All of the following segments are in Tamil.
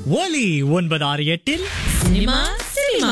ஒலி ஒன்பது ஆறு எட்டில் சினிமா சினிமா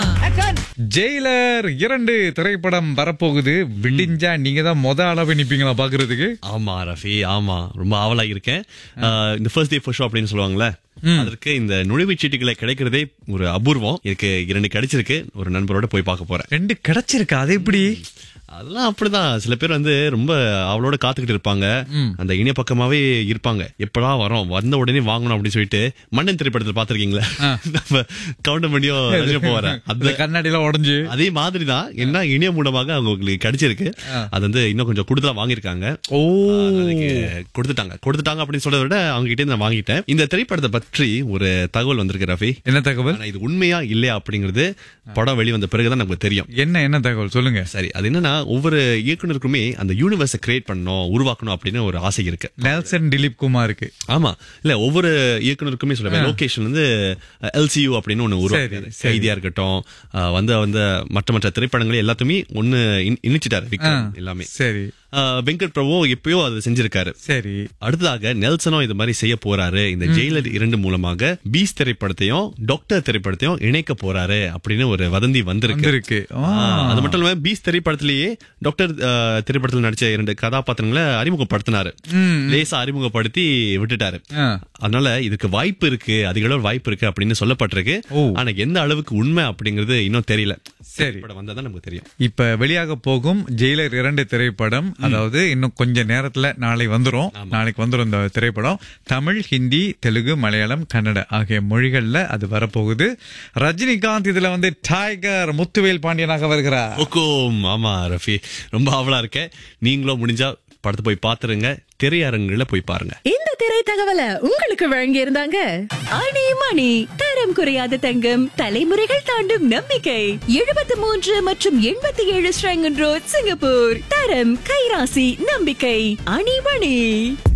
ஜெயிலர் இரண்டு திரைப்படம் வரப்போகுது விடிஞ்சா நீங்க தான் மொத அளவு நிப்பீங்களா பாக்குறதுக்கு ஆமா ரஃபி ஆமா ரொம்ப ஆவலா இருக்கேன் ஆஹ் இந்த ஃபர்ஸ்ட் டே ஃபர்ஸ்ட் ஷோ அப்படின்னு சொல்லுவாங்கல்ல அதற்கு இந்த நுழைவுச் சீட்டுகளை கிடைக்கிறதே ஒரு அபூர்வம் எனக்கு இரண்டு கிடைச்சிருக்கு ஒரு நண்பரோட போய் பார்க்க போறேன் ரெண்டு கிடைச்சிருக்கா அது எப்படி அதெல்லாம் அப்படிதான் சில பேர் வந்து ரொம்ப அவளோட காத்துக்கிட்டு இருப்பாங்க அந்த இணைய பக்கமாவே இருப்பாங்க எப்படா வரோம் வந்த உடனே வாங்கணும் அப்படின்னு சொல்லிட்டு மன்னன் திரைப்படத்தில் பாத்திருக்கீங்களா நம்ம கவுண்டர் பண்ணியும் போறேன் அந்த அந்த கண்ணாடி எல்லாம் உடஞ்சு அதே மாதிரி தான் என்ன இணைய மூலமாக அவங்களுக்கு கிடைச்சிருக்கு அது வந்து இன்னும் கொஞ்சம் கூடுதலா வாங்கியிருக்காங்க ஓ அதுக்கு கொடுத்துட்டாங்க கொடுத்துட்டாங்க அப்படின்னு சொல்றதை விட அவங்க கிட்ட இருந்து நான் வாங்கிட்டேன் இந்த திரைப்படத்தை பற்றி ஒரு தகவல் வந்திருக்கு ரஃபி என்ன தகவல் ஆனா இது உண்மையா இல்லையா அப்படிங்கிறது படம் வெளிவந்த பிறகுதான் நமக்கு தெரியும் என்ன என்ன தகவல் சொல்லுங்க சரி அது என்னன்னா ஒவ்வொரு இயக்குனருக்குமே அந்த யூனிவர்ஸை கிரியேட் பண்ணணும் உருவாக்கணும் அப்படின்னு ஒரு ஆசை இருக்கு நெல்சன் திலீப் குமாருக்கு ஆமா இல்ல ஒவ்வொரு இயக்குனருக்குமே சொல்லுவேன் லோகேஷன் வந்து எல்சியூ அப்படின்னு ஒண்ணு உருவாக்கினாரு சரி. கைதியா இருக்கட்டும் அஹ் வந்து வந்த மற்ற மற்ற திரைப்படங்களை எல்லாத்தையுமே ஒண்ணு இண்- இணைச்சிட்டாரு விக்ரம் எல்லாமே சரி அஹ் வெங்கட் பிரபு எப்பயோ அது செஞ்சிருக்காரு சரி அடுத்ததாக நெல்சனும் இது மாதிரி செய்ய போறாரு இந்த ஜெயிலர் இரண்டு மூலமாக பீஸ் திரைப்படத்தையும் டாக்டர் திரைப்படத்தையும் இணைக்க போறாரு அப்படின்னு ஒரு வதந்தி வந்திருக்கு வந்திருக்கு ஆ. ஆ, அது மட்டும் இல்லாம பீஸ் திரைப்படத்திலேயே டாக்டர் அஹ், திரைப்படத்தில் நடிச்ச இரண்டு கதாபாத்திரங்களை அறிமுகப்படுத்தினாரு லேசா அறிமுகப்படுத்தி விட்டுட்டாரு ஆ. அதனால இதுக்கு வாய்ப்பு இருக்கு அதிக அளவு வாய்ப்பு இருக்கு அப்படின்னு சொல்லப்பட்டிருக்கு ஓ. ஆனா எந்த அளவுக்கு உண்மை அப்படிங்கிறது இன்னும் தெரியல சரி. திரைப்படம் வந்தாதான் நமக்கு தெரியும் இப்ப வெளியாக போகும் ஜெயிலர் இரண்டு திரைப்படம் அதாவது இன்னும் கொஞ்ச நேரத்துல நாளை வந்துரும் நாளைக்கு வந்துரும் இந்த திரைப்படம் தமிழ் ஹிந்தி தெலுங்கு மலையாளம் கன்னட ஆகிய மொழிகள்ல அது வரப்போகுது ரஜினிகாந்த் இதுல வந்து டைகர் முத்துவேல் பாண்டியனாக வருகிறார் ஓகோம் ஆமா ரஃபி ரொம்ப ஆவலா இருக்கேன் நீங்களும் முடிஞ்சா படத்தை போய் பாத்துருங்க திரையரங்குல போய் பாருங்க இந்த திரை தகவலை உங்களுக்கு வழங்கி இருந்தாங்க அணி மணி தரம் குறையாத தங்கம் தலைமுறைகள் தாண்டும் நம்பிக்கை எழுபத்தி மூன்று மற்றும் எண்பத்தி ஏழு ஸ்ரங்கன் ரோட் சிங்கப்பூர் தரம் கைராசி நம்பிக்கை அணி மணி